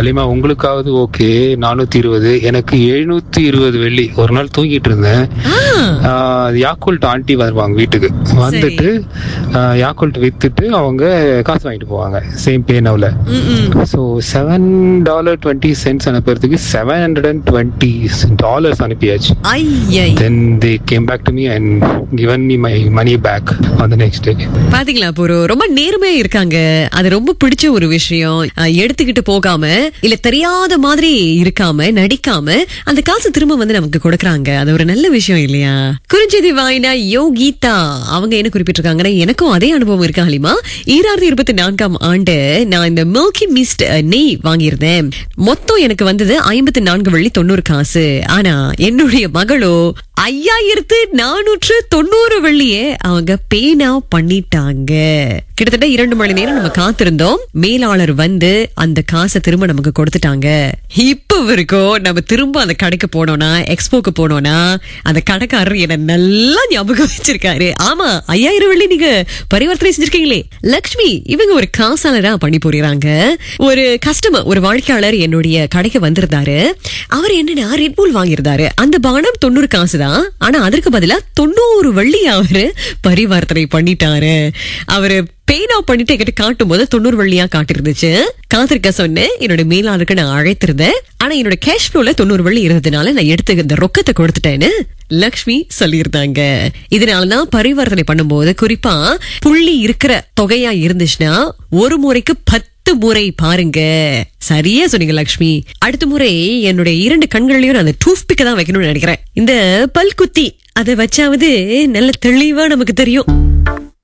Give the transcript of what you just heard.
Halima உங்களுக்காவது okay நானூத்தி இருபது எனக்கு எழுநூத்தி இருபது வெள்ளி ஒரு நாள் தூங்கிட்டு இருந்தேன் ஆ, யாக்குல்ட் ஆண்டி வருவாங்க வீட்டுக்கு வந்துட்டு யாக்குல்ட் வித்துட்டு அவங்க காசு வாங்கிட்டு போவாங்க சேம் பேனவுல hmm, hmm. So seven dollar twenty cents அனுப்புறதுக்கு seven hundred and twenty dollars அனுப்பியாச்சு ஐயை. Then they came back to me and given me my money back on the next day பாத்தீங்களா பூரு ரொம்ப நேர்மையா இருக்காங்க அது ரொம்ப பிடிச்ச ஒரு விஷயம் அஹ், எடுத்துக்கிட்டு போகாம இல்ல தெரியாத மாதிரி இருக்காம நடிக்காம அந்த காசு திரும்ப வந்து நமக்கு கொடுக்கறாங்க அது ஒரு நல்ல விஷயம் இல்லையா குறிஞ்செய்தி வாயினா யோகிதா அவங்க என்ன குறிப்பிட்டிருக்காங்கன்னா எனக்கும் அதே அனுபவம் இருக்கு ஹலிமா ஈராயிரத்தி இருபத்தி நான்காம் ஆண்டு நான் இந்த மில்கி மிஸ்ட் நெய் வாங்கியிருந்தேன் மொத்தம் எனக்கு வந்தது ஐம்பத்தி நான்கு வெள்ளி தொண்ணூறு காசு ஆனா என்னுடைய மகளோ ஐயாயிரத்து நானூற்று தொண்ணூறு வெள்ளியே அவங்க பேனா பண்ணிட்டாங்க கிட்டத்தட்ட இரண்டு மணி நேரம் நம்ம காத்திருந்தோம் மேலாளர் வந்து அந்த காசை திரும்ப நமக்கு கொடுத்துட்டாங்க இப்ப வரைக்கும் நம்ம திரும்ப அந்த கடைக்கு போனோம்னா எக்ஸ்போக்கு போனோம்னா அந்த கடைக்காரர் என்ன நல்லா ஞாபகம் வச்சிருக்காரு ஆமா ஐயாயிரம் வெள்ளி நீங்க பரிவர்த்தனை செஞ்சிருக்கீங்களே லக்ஷ்மி இவங்க ஒரு காசாளரா பண்ணி போறாங்க ஒரு கஸ்டமர் ஒரு வாடிக்கையாளர் என்னுடைய கடைக்கு வந்திருந்தாரு அவர் என்னன்னா ரெட்பூல் வாங்கியிருந்தாரு அந்த பானம் தொண்ணூறு காசு தான் ஆனா அதற்கு பதிலா தொண்ணூறு வள்ளி அவரு பரிவர்த்தனை பண்ணிட்டாரு அவரு பெயின் ஆஃப் பண்ணிட்டு என்கிட்ட காட்டும் போது தொண்ணூறு வள்ளியா காட்டிருந்துச்சு காத்திருக்க சொன்னேன் என்னோட மேலாளருக்கு நான் அழைத்திருந்தேன் ஆனா என்னோட கேஷ் ஃப்ளோல தொண்ணூறு வள்ளி இருந்ததுனால நான் எடுத்து இந்த ரொக்கத்தை கொடுத்துட்டேன்னு லக்ஷ்மி சொல்லியிருந்தாங்க இதனாலதான் பரிவர்த்தனை பண்ணும்போது குறிப்பா புள்ளி இருக்கிற தொகையா இருந்துச்சுன்னா ஒரு முறைக்கு பத்து பத்து முறை பாருங்க சரியா சொன்னீங்க லக்ஷ்மி அடுத்த முறை என்னுடைய இரண்டு கண்கள்லயும் நான் அந்த டூத் பிக்க தான் வைக்கணும்னு நினைக்கிறேன் இந்த பல்குத்தி அதை வச்சாவது நல்ல தெளிவா நமக்கு தெரியும்